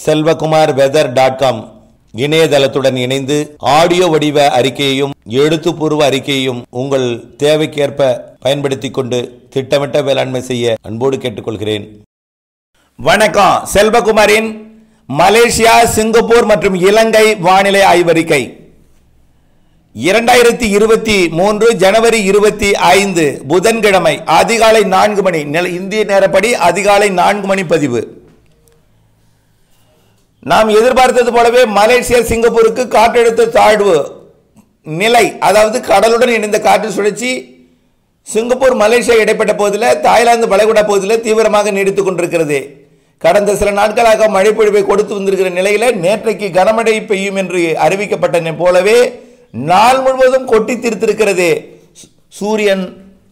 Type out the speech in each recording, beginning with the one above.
Selvakumar weather dot com இணையதளத்துடன் இணைந்து audio வடிவ அறிக்கையையும் எழுத்துப்பூர்வ அறிக்கையையும் உங்கள் தேவைக்கேற்ப பயன்படுத்திக் கொண்டு திட்டமிட்ட வேளாண்மை செய்ய அன்போடு கேட்டுக்கொள்கிறேன் வணக்கம் செல்வகுமாரின் மலேசியா சிங்கப்பூர் மற்றும் இலங்கை வானிலை ஆய்வறிக்கை இரண்டாயிரத்தி இருபத்தி மூன்று ஜனவரி இருபத்தி ஐந்து புதன்கிழமை அதிகாலை நான்கு மணி நில- இந்திய நேரப்படி அதிகாலை நான்கு மணி பதிவு நாம் எதிர்பார்த்தது போலவே மலேசியா சிங்கப்பூருக்கு காற்றழுத்த தாழ்வு நிலை அதாவது கடலுடன் இணைந்த காற்று சுழற்சி சிங்கப்பூர் மலேசியா இடைப்பட்ட பகுதியில் தாய்லாந்து வளைகுடா பகுதியில் தீவிரமாக நீடித்துக் கொண்டிருக்கிறது கடந்த சில நாட்களாக மழைப்பொழிவை கொடுத்து வந்திருக்கிற நிலையில நேற்றைக்கு கனமழை பெய்யும் என்று அறிவிக்கப்பட்ட போலவே நாள் முழுவதும் கொட்டி தீர்த்திருக்கிறது சூ- சூரியன்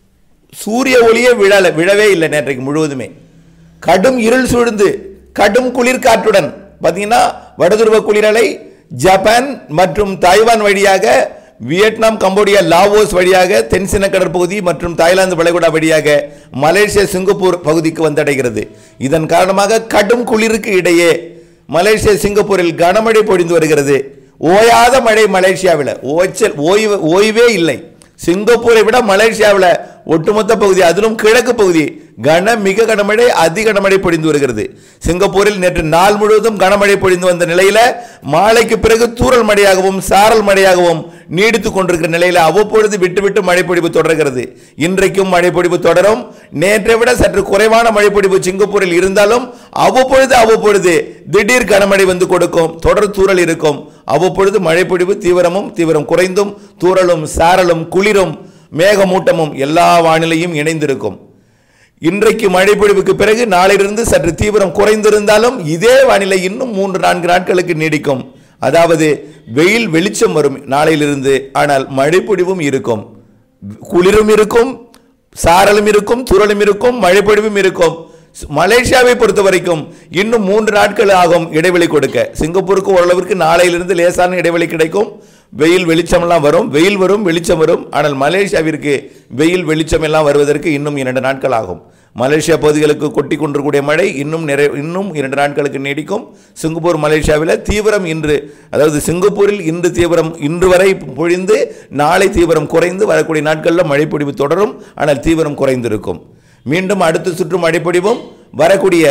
சூரிய ஒளியே விழல விழவே இல்லை நேற்றைக்கு முழுவதுமே கடும் இருள் சூழ்ந்து கடும் குளிர் காற்றுடன் பார்த்தீங்கன்னா வடதுருவ குளிரலை ஜப்பான் மற்றும் தாய்வான் வழியாக வியட்நாம் கம்போடியா லாவோஸ் வழியாக தென்சின கடற்பகுதி மற்றும் தாய்லாந்து வளைகுடா வழியாக மலேசியா சிங்கப்பூர் பகுதிக்கு வந்தடைகிறது இதன் காரணமாக கடும் குளிருக்கு இடையே மலேசியா சிங்கப்பூரில் கனமழை பொழிந்து வருகிறது ஓயாத மழை மலேசியாவில் ஓய்ச்சல் ஓய்வு ஓய்வே இல்லை சிங்கப்பூரை விட மலேசியாவில் ஒட்டுமொத்த பகுதி அதிலும் கிழக்கு பகுதி கன மிக கனமழை அதி கனமழை பொழிந்து வருகிறது சிங்கப்பூரில் நேற்று நாள் முழுவதும் கனமழை பொழிந்து வந்த நிலையில மாலைக்கு பிறகு தூறல் மழையாகவும் சாரல் மழையாகவும் நீடித்துக் கொண்டிருக்கிற நிலையில அவ்வப்பொழுது விட்டு விட்டு மழைப்பொழிவு தொடர்கிறது இன்றைக்கும் மழைப்பொழிவு தொடரும் நேற்றை விட சற்று குறைவான மழைப்பொழிவு சிங்கப்பூரில் இருந்தாலும் அவ்வப்பொழுது அவ்வப்பொழுது திடீர் கனமழை வந்து கொடுக்கும் தொடர் தூறல் இருக்கும் அவ்வப்பொழுது மழைப்பொழிவு தீவிரமும் தீவிரம் குறைந்தும் தூறலும் சாரலும் குளிரும் மேகமூட்டமும் எல்லா வானிலையும் இணைந்திருக்கும் இன்றைக்கு மழைப்பொழிவுக்கு பிறகு நாளிலிருந்து சற்று தீவிரம் குறைந்திருந்தாலும் இதே வானிலை இன்னும் மூன்று நான்கு நாட்களுக்கு நீடிக்கும் அதாவது வெயில் வெளிச்சம் வரும் நாளையிலிருந்து ஆனால் மழைப்பொழிவும் இருக்கும் குளிரும் இருக்கும் சாரலும் இருக்கும் துறலும் இருக்கும் மழைப்பொழிவும் இருக்கும் மலேசியாவை பொறுத்த வரைக்கும் இன்னும் மூன்று நாட்கள் ஆகும் இடைவெளி கொடுக்க சிங்கப்பூருக்கு ஓரளவிற்கு நாளையிலிருந்து லேசான இடைவெளி கிடைக்கும் வெயில் வெளிச்சமெல்லாம் வரும் வெயில் வரும் வெளிச்சம் வரும் ஆனால் மலேசியாவிற்கு வெயில் வெளிச்சம் எல்லாம் வருவதற்கு இன்னும் இரண்டு நாட்கள் ஆகும் மலேசியா பகுதிகளுக்கு கொட்டி கொண்டிருக்கூடிய மழை இன்னும் நிறை இன்னும் இரண்டு நாட்களுக்கு நீடிக்கும் சிங்கப்பூர் மலேசியாவில் தீவிரம் இன்று அதாவது சிங்கப்பூரில் இன்று தீவிரம் இன்று வரை பொழிந்து நாளை தீவிரம் குறைந்து வரக்கூடிய நாட்களில் மழைப்பொழிவு தொடரும் ஆனால் தீவிரம் குறைந்திருக்கும் மீண்டும் அடுத்த சுற்று மழைப்பொழிவும் வரக்கூடிய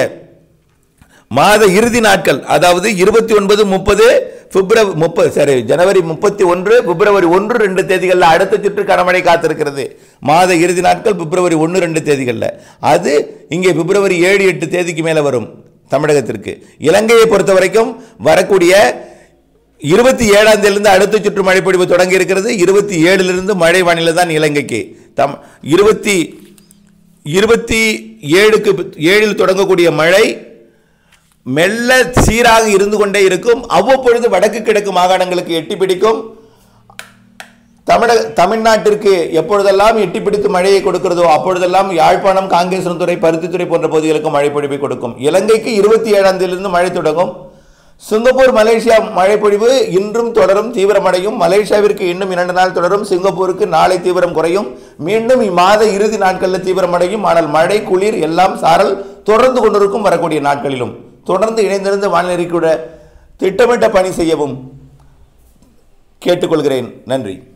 மாத இறுதி நாட்கள் அதாவது இருபத்தி ஒன்பது முப்பது பிப்ரவரி முப்பது சரி ஜனவரி முப்பத்தி ஒன்று பிப்ரவரி ஒன்று ரெண்டு தேதிகளில் அடுத்த சுற்று கனமழை காத்திருக்கிறது மாத இறுதி நாட்கள் பிப்ரவரி ஒன்று ரெண்டு தேதிகளில் அது இங்கே பிப்ரவரி ஏழு எட்டு தேதிக்கு மேலே வரும் தமிழகத்திற்கு இலங்கையை பொறுத்த வரைக்கும் வரக்கூடிய இருபத்தி ஏழாம் தேதியிலிருந்து அடுத்த சுற்று மழைப்பொழிவு தொடங்கி இருக்கிறது இருபத்தி ஏழிலிருந்து மழை வானிலை தான் இலங்கைக்கு தம் இருபத்தி இருபத்தி ஏழுக்கு ஏழில் தொடங்கக்கூடிய மழை மெல்ல சீராக இருந்து கொண்டே இருக்கும் அவ்வப்பொழுது வடக்கு கிழக்கு மாகாணங்களுக்கு எட்டி பிடிக்கும் தமிழக தமிழ்நாட்டிற்கு எப்பொழுதெல்லாம் எட்டி பிடித்து மழையை கொடுக்கிறதோ அப்பொழுதெல்லாம் யாழ்ப்பாணம் காங்கேசன்துறை பருத்தித்துறை போன்ற பகுதிகளுக்கு மழை பொழிவை கொடுக்கும் இலங்கைக்கு இருபத்தி ஏழாம் தேதியிலிருந்து மழை தொடங்கும் சிங்கப்பூர் மலேசியா மழைப்பொழிவு இன்றும் தொடரும் தீவிரமடையும் மலேசியாவிற்கு இன்னும் இரண்டு நாள் தொடரும் சிங்கப்பூருக்கு நாளை தீவிரம் குறையும் மீண்டும் இம்மாத இறுதி நாட்களில் தீவிரமடையும் ஆனால் மழை குளிர் எல்லாம் சாரல் தொடர்ந்து கொண்டிருக்கும் வரக்கூடிய நாட்களிலும் தொடர்ந்து இணைந்திருந்து வானிலை கூட திட்டமிட்ட பணி செய்யவும் கேட்டுக்கொள்கிறேன் நன்றி